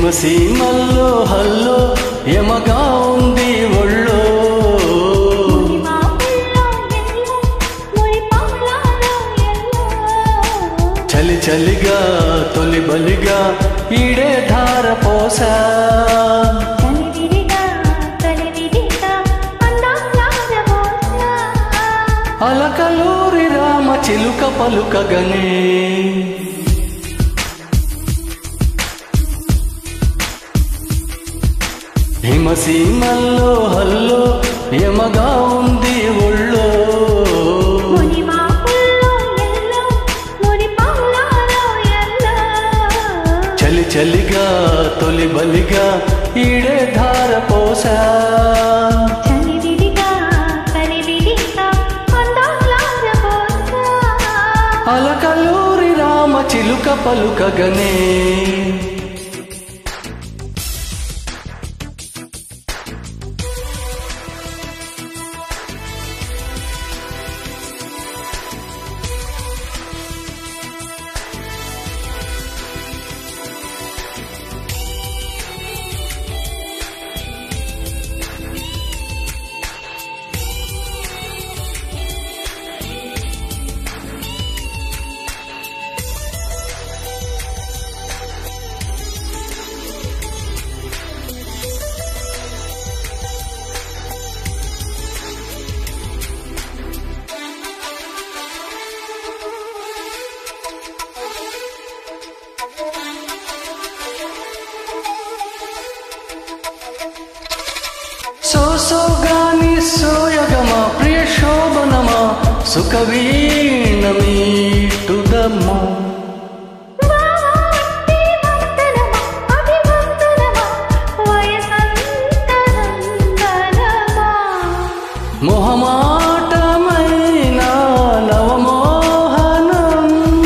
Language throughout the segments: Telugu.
హిమసీమల్లో హల్లో యమగా ఉంది ఒళ్ళో మునిమాపుల్లో ఎల్లో మురిపాలలో ఎల్లో చలి చలిగా తొలి బలిగా ఈడే ధార పోసా చలివిడిగా కలివిడిగా అందాల బోస అలకలూరి రామ చిలుక పలుకగనే హిమసీమల్లో హల్లో యమగా ఉంది ఒళ్ళో మునిమాపుల్లో ఎల్లో మురిపాలలో ఎల్లో చలి చలిగా తొలి బలిగా ఈడే ధార పోసా చలివిడిగా కలివిడిగా అందాల బోస అలకలూరి రామ చిలుక పలుకగనే సోసోగాని సోయగమా ప్రియ శోభనమా సుఖవీణమీటుదమ్మో వాటి వందనమా అభివందనమా వయసంతనందనమా మొహమాటమైన నవమోహనం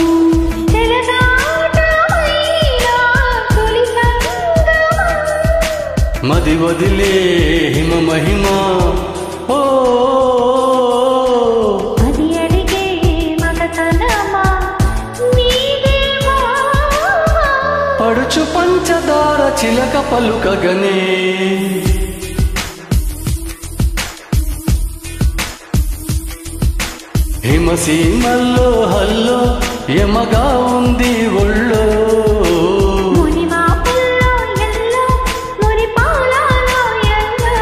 చెలగాటమైన తొలి సంగమం మది వదిలే హిమ మహిమ ఓ అది అడిగే మగతనమా నీదేమా పడుచు పంచదార చిలక పలుకగనే హిమసీమల్లో హల్లో యమగా ఉంది ఒళ్ళో మునిమాపుల్లో ఎల్లో మురిపాలలో ఎల్లో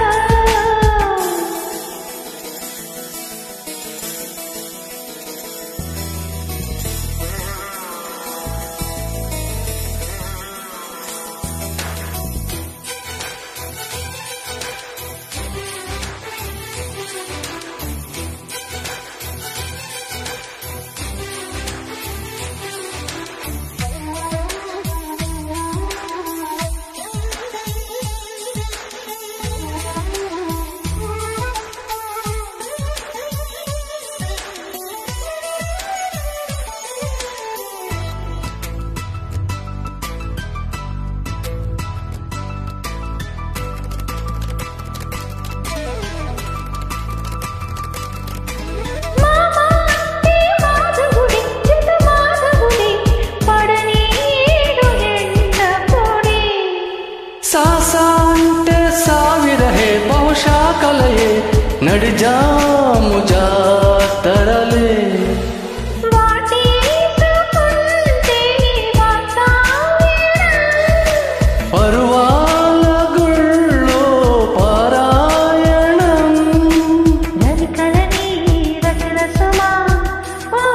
మామాంటి మాధవుడి చిత మాధవుడి పడనీడు ఎండ పొడి సాసా అంటే సావిరహే బహుశా కలయే నడిజాము జాతరలే వాటేసుకుంటే వాతాయనం పరువాల గుళ్ళో పారాయణం రవికలని రసరసమా ఓ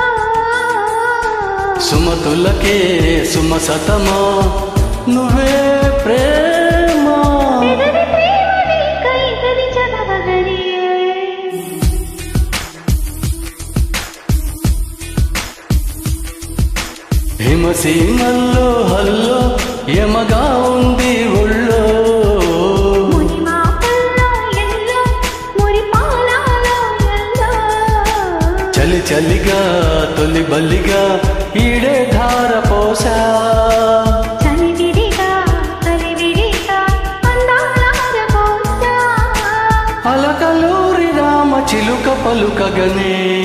సుమతులకే సుమసతమా నువ్వే ప్రేమ పెదవి ప్రేమని కైగలి చదవగలిగే హిమసీమల్లో హల్లో యమగా ఉంది ఒళ్ళో మునిమాపుల్లో ఎల్లో మురిపాలలో ఎల్లో చలి చలిగా తొలి బలిగా ఈడే ధార పోసా చలివిడిగా కలివిడిగా అందాల బోస అలకలూరి రామ చిలుక పలుకగనే